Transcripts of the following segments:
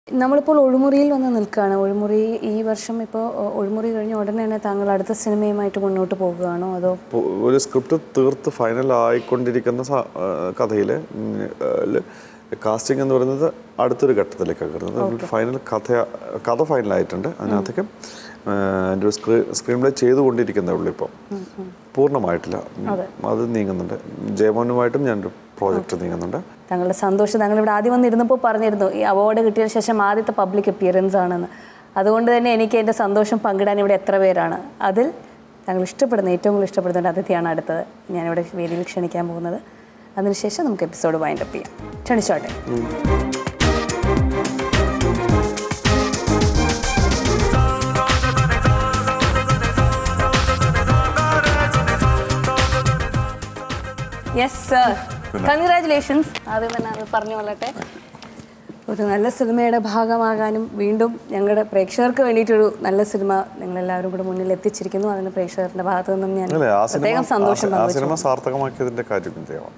നമ്മളിപ്പോൾ ഒഴിമുറിയിൽ വന്ന് നിൽക്കുകയാണ് ഒഴിമുറി ഈ വർഷം ഇപ്പോൾ ഒഴിമുറി കഴിഞ്ഞ ഉടനെ തന്നെ താങ്കൾ അടുത്ത സിനിമയുമായിട്ട് മുന്നോട്ട് പോകുകയാണോ അതോ ഇപ്പോൾ ഒരു സ്ക്രിപ്റ്റ് തീർത്ത് ഫൈനൽ ആയിക്കൊണ്ടിരിക്കുന്ന കഥയിൽ കാസ്റ്റിംഗ് എന്ന് പറയുന്നത് അടുത്തൊരു ഘട്ടത്തിലേക്കാണ് കയറുന്നത് ഫൈനൽ കഥ കഥ ഫൈനലായിട്ടുണ്ട് അതിനകത്തേക്ക് എൻ്റെ ഒരു സ്ക്രീൻ സ്ക്രീൻ പ്ലേ ചെയ്തുകൊണ്ടിരിക്കുന്നേ ഉള്ളൂ ഇപ്പം പൂർണ്ണമായിട്ടില്ല അത് നീങ്ങുന്നുണ്ട് ജയമോനുമായിട്ടും ഞാനൊരു പ്രോജക്റ്റ് നീങ്ങുന്നുണ്ട് താങ്കളുടെ സന്തോഷം താങ്കൾ ഇവിടെ ആദ്യം വന്നിരുന്നപ്പോൾ പറഞ്ഞിരുന്നു ഈ അവാർഡ് കിട്ടിയ ശേഷം ആദ്യത്തെ പബ്ലിക് അപ്പിയറൻസ് ആണെന്ന് അതുകൊണ്ട് തന്നെ എനിക്ക് എൻ്റെ സന്തോഷം പങ്കിടാൻ ഇവിടെ എത്ര പേരാണ് അതിൽ താങ്കൾ ഇഷ്ടപ്പെടുന്ന ഏറ്റവും കൂടുതൽ ഇഷ്ടപ്പെടുന്ന ഒരു അതിഥിയാണ് അടുത്തത് ഞാനിവിടെ വേദിയിൽ ക്ഷണിക്കാൻ പോകുന്നത് അതിനുശേഷം നമുക്ക് എപ്പിസോഡ് വൈൻഡ് അപ്പ് ചെയ്യാം ക്ഷണിച്ചോട്ടെ യെസ് സർ കൺഗ്രാറ്റുലേഷൻസ് ആദ്യം തന്നെ അത് പറഞ്ഞു കൊള്ളട്ടെ ഒരു നല്ല സിനിമയുടെ ഭാഗമാകാനും വീണ്ടും ഞങ്ങളുടെ പ്രേക്ഷകർക്ക് വേണ്ടിയിട്ടൊരു നല്ല സിനിമ നിങ്ങളെല്ലാവരും കൂടെ മുന്നിൽ എത്തിച്ചിരിക്കുന്നു അതിന് പ്രേക്ഷകരുടെ ഭാഗത്തു നിന്നും ഞാൻ അല്ലേ ആ സിനിമ പ്രത്യേകം സന്തോഷം ആ പങ്കുവച്ചു സിനിമ സാർത്ഥകമാക്കിയതിൻ്റെ കാര്യം ചെയ്യാം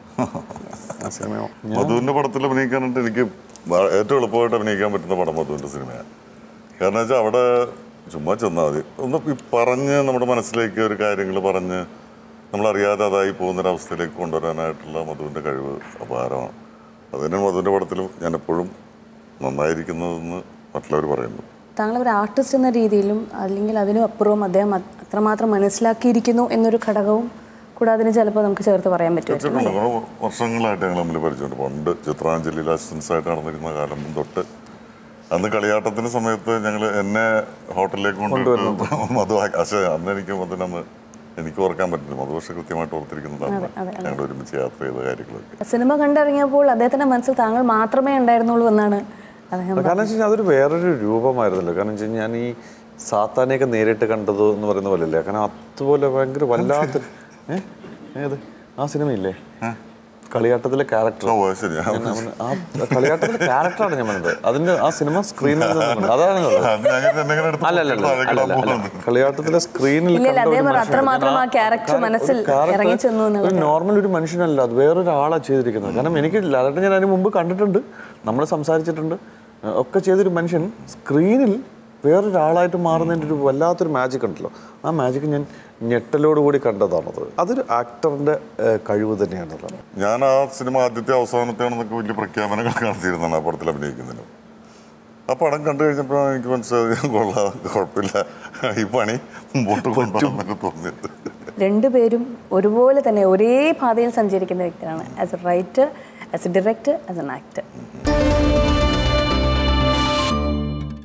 ആ സിനിമ മധുവിന്റെ പടത്തിൽ അഭിനയിക്കാനായിട്ട് എനിക്ക് വ- ഏറ്റവും എളുപ്പമായിട്ട് അഭിനയിക്കാൻ പറ്റുന്ന പടം മധുവിന്റെ സിനിമയാണ് കാരണം വെച്ചാൽ അവിടെ ചുമ്മാ ചെന്നാൽ മതി ഒന്ന് ഈ പറഞ്ഞ് നമ്മുടെ മനസ്സിലേക്ക് ഒരു കാര്യങ്ങൾ പറഞ്ഞ് നമ്മളറിയാതെ അതായി പോകുന്നൊരവസ്ഥയിലേക്ക് കൊണ്ടുവരാനായിട്ടുള്ള മധുവിന്റെ കഴിവ് അപാരമാണ് അതിന് മധുവിന്റെ പടത്തിലും ഞാൻ എപ്പോഴും നന്നായിരിക്കുന്നതെന്ന് മറ്റുള്ളവർ പറയുന്നു താങ്കൾ ഒരു ആർട്ടിസ്റ്റ് എന്ന രീതിയിലും അല്ലെങ്കിൽ അതിനും അപ്പുറവും അദ്ദേഹം അത് അത്രമാത്രം മനസ്സിലാക്കിയിരിക്കുന്നു എന്നൊരു ഘടകവും കൂടെ അതിന് ചിലപ്പോൾ നമുക്ക് ചേർത്ത് പറയാൻ പറ്റുമായിരിക്കും തീർച്ചയായിട്ടും ഞങ്ങൾ വർഷങ്ങളായിട്ട് ഞങ്ങൾ തമ്മിൽ പരിചയമുണ്ട് പണ്ട് ചിത്രാഞ്ജലിയിൽ അസിസ്റ്റൻസ് ആയിട്ട് നടന്നിരുന്ന കാലം തൊട്ട് അന്ന് കളിയാട്ടത്തിന്റെ സമയത്ത് ഞങ്ങൾ എന്നെ ഹോട്ടലിലേക്ക് കൊണ്ടുപോയിട്ട് മധു ആ- പക്ഷേ അന്ന് എനിക്ക് മധുനന്ന് എനിക്ക് ഓർക്കാൻ പറ്റില്ല മധു പക്ഷെ കൃത്യമായിട്ട് ഓർത്തിരിക്കുന്നതാണ് ഞങ്ങൾ ഒരുമിച്ച് യാത്ര ചെയ്ത കാര്യങ്ങളൊക്കെ സിനിമ കണ്ടിറങ്ങിയപ്പോൾ അദ്ദേഹത്തിന്റെ മനസ്സിൽ താങ്കൾ മാത്രമേ ഉണ്ടായിരുന്നുള്ളൂ എന്നാണ് അദ്ദേഹം കാരണം വെച്ച് കഴിഞ്ഞാൽ അതൊരു വേറൊരു രൂപമായിരുന്നല്ലോ കാരണം വെച്ച് കഴിഞ്ഞാൽ ഞാൻ ഈ സാത്താനെയൊക്കെ നേരിട്ട് കണ്ടത് എന്ന് പറയുന്ന പോലെ അല്ലേ കാരണം അതുപോലെ ഭയങ്കര വല്ലാത്ത ഏ? ഏത് ആ സിനിമയില്ലേ കളിയാട്ടത്തിലെ ക്യാരക്ടർ ഓ അത് ശരി ഞാൻ അവന് ആ കളിയാട്ടത്തിലെ ക്യാരക്ടറാണ് ഞാൻ പറഞ്ഞത് അതിന്റെ ആ സിനിമ സ്ക്രീനിൽ അതാണ് പറഞ്ഞത്. അത് ഞങ്ങൾ എന്നെങ്ങനെ എടുത്ത് അല്ല അല്ല അല്ല താഴേക്ക് അല്ല, ഇടാൻ അല്ല, അല്ല. പോകുന്നത്. കളിയാട്ടത്തിലെ സ്ക്രീനിൽ ഇല്ല, ഇല്ല, കണ്ട ഒരു അദ്ദേഹം മനുഷ്യനാണ്. അത്രമാത്രം ആ ഞാൻ character ഒരു മനസ്സിൽ character ഇറങ്ങി ചെന്നു എന്നുള്ളത്. ഒരു നോർമൽ ഒരു മനുഷ്യനല്ല അത് വേറൊരാളാ ചെയ്തിരിക്കുന്നത് കാരണം എനിക്ക് ലാലേട്ടൻ ഞാൻ അതിന് മുമ്പ് കണ്ടിട്ടുണ്ട് നമ്മൾ സംസാരിച്ചിട്ടുണ്ട് ഏഹ് ഒക്കെ ചെയ്തൊരു മനുഷ്യൻ സ്ക്രീനിൽ വേറൊരാളായിട്ട് മാറുന്നതിൻ്റെ ഒരു വല്ലാത്തൊരു മാജിക് ഉണ്ടല്ലോ ആ മാജിക് ഞാൻ ഞെട്ടലോടുകൂടി കണ്ടതാണത് അതൊരു ആക്ടറിൻ്റെ കഴിവ് തന്നെയാണല്ലോ ഞാൻ ആ സിനിമ ആദ്യത്തെ അവസാനത്തെയാണെന്നൊക്കെ വലിയ പ്രഖ്യാപനങ്ങൾ നടത്തിയിരുന്നതാണ് ആ പടത്തിൽ അഭിനയിക്കുന്നതിന് ആ പടം കണ്ടു കഴിഞ്ഞപ്പോഴാണ് എനിക്ക് മനസ്സിലായത് കൊള്ളാം കുഴപ്പമില്ല ഈ പണി മുമ്പോട്ട് കൊണ്ടുപോകാമെന്നൊക്കെ തോന്നിയത് രണ്ടുപേരും ഒരുപോലെ തന്നെ ഒരേ പാതയിൽ സഞ്ചരിക്കുന്ന വ്യക്തിയാണ് as a writer as a director as an actor